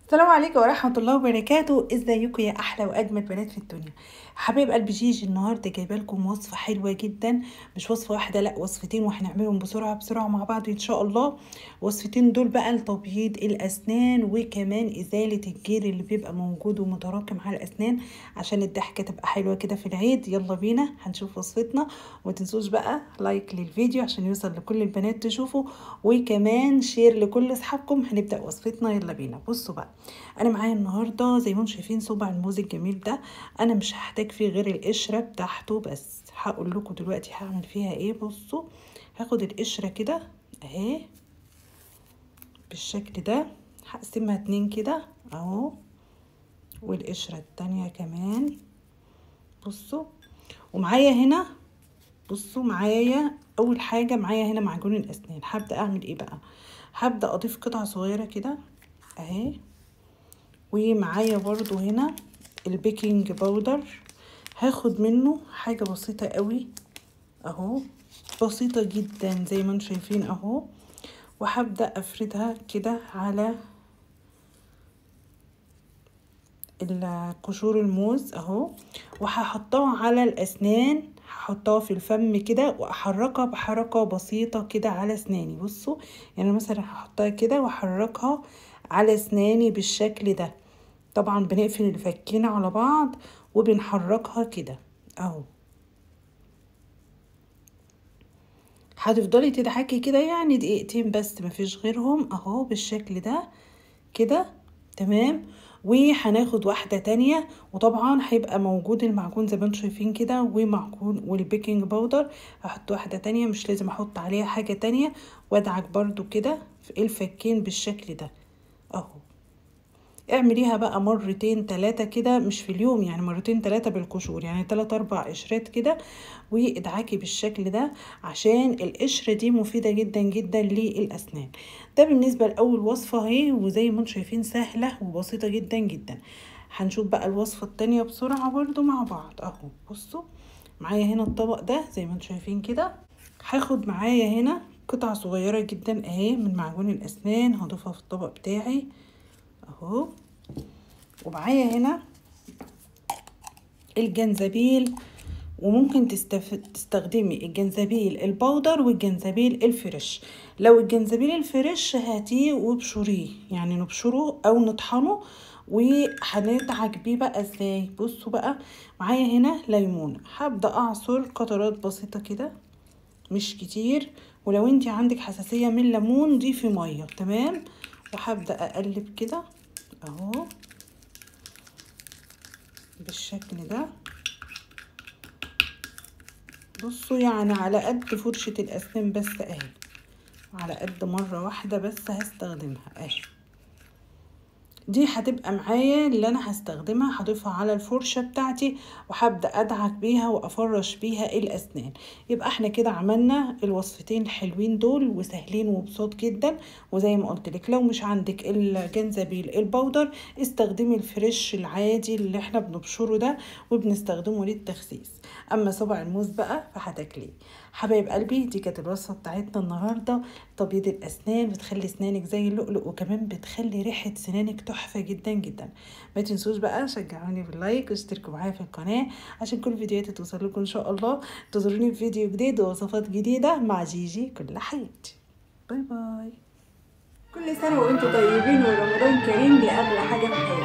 السلام عليكم ورحمة الله وبركاته ازيكم يا احلى واجمل بنات في الدنيا حبايب قلب جيجي النهارده جايبه لكم وصفه حلوه جدا مش وصفه واحده لا وصفتين وهنعملهم بسرعه بسرعه مع بعض ان شاء الله وصفتين دول بقى لتبييض الاسنان وكمان ازاله الجير اللي بيبقى موجود ومتراكم على الاسنان عشان الضحكه تبقى حلوه كده في العيد يلا بينا هنشوف وصفتنا وما تنسوش بقى لايك للفيديو عشان يوصل لكل البنات تشوفه وكمان شير لكل اصحابكم هنبدا وصفتنا يلا بينا بصوا بقى انا معايا النهارده زي ما انتم شايفين صبع الموز الجميل ده انا مش هحتاج فيه غير القشره بتاعته بس هقول لكم دلوقتي هعمل فيها ايه بصوا هاخد القشره كده اهي بالشكل ده هقسمها اتنين كده اهو والقشره التانية كمان بصوا ومعايا هنا بصوا معايا اول حاجه معايا هنا معجون الاسنان هبدا اعمل ايه بقى هبدا اضيف قطعه صغيره كده اهي ومعايا برضو هنا البيكنج باودر هاخد منه حاجة بسيطة قوي اهو بسيطة جدا زي ما انتم شايفين اهو وهبدأ افردها كده على قشور الموز اهو وهحطها على الاسنان هحطها في الفم كده واحركها بحركة بسيطة كده على اسناني بصوا يعني مثلا هحطها كده واحركها على اسناني بالشكل ده طبعا بنقفل الفكين على بعض وبنحركها كده اهو هتفضلي تضحكي كده يعني دقيقتين بس مفيش غيرهم اهو بالشكل ده كده تمام وهناخد واحدة تانية وطبعا هيبقى موجود المعجون زي ما انتم شايفين كده ومعجون والبيكنج باودر هحط واحدة تانية مش لازم احط عليها حاجة تانية وادعك برضو كده في الفكين بالشكل ده اهو اعمليها بقى مرتين تلاتة كده مش في اليوم يعني مرتين تلاتة بالقشور يعني تلات اربع قشرات كده وادعكي بالشكل ده عشان القشرة دي مفيدة جدا جدا للأسنان ده بالنسبة لأول وصفة اهي وزي ما انتم شايفين سهلة وبسيطة جدا جدا هنشوف بقى الوصفة التانية بسرعة برضو مع بعض اهو بصوا معايا هنا الطبق ده زي ما انتم شايفين كده هاخد معايا هنا قطعة صغيرة جدا اهي من معجون الأسنان هضيفها في الطبق بتاعي اهو ومعايا هنا الجنزبيل وممكن تستف... تستخدمي الجنزبيل البودر والجنزبيل الفريش لو الجنزبيل الفريش هاتيه وابشريه يعني نبشره او نطحنه وهندعك بيه بقى ازاي بصوا بقى معايا هنا ليمون هبدا اعصر قطرات بسيطه كده مش كتير ولو انت عندك حساسيه من الليمون ضيفي ميه تمام وهبدا اقلب كده اهو بالشكل ده بصوا يعني على قد فرشة الأسنان بس اهي على قد مرة واحدة بس هستخدمها اهي دي هتبقى معايا اللي انا هستخدمها هضيفها على الفرشة بتاعتي وهبدأ ادعك بيها وافرش بيها الاسنان يبقى احنا كده عملنا الوصفتين الحلوين دول وسهلين وبساط جدا وزي ما قلت لك لو مش عندك الجنزبيل البودر استخدمي الفريش العادي اللي احنا بنبشره ده وبنستخدمه للتخسيس اما صبع الموز بقى فهتاكليه حبايب قلبي دي كانت الوصفه بتاعتنا النهارده تبييض الاسنان بتخلي اسنانك زي اللؤلؤ وكمان بتخلي ريحه سنانك تحفه جدا جدا ما تنسوش بقى شجعوني باللايك واشتركوا معايا في القناه عشان كل فيديوهاتي توصل لكم ان شاء الله انتظروني في فيديو جديد ووصفات جديده مع جيجي كل حياتي باي باي كل سنه وانتم طيبين ورمضان كريم لاغلى حاجه في حياتي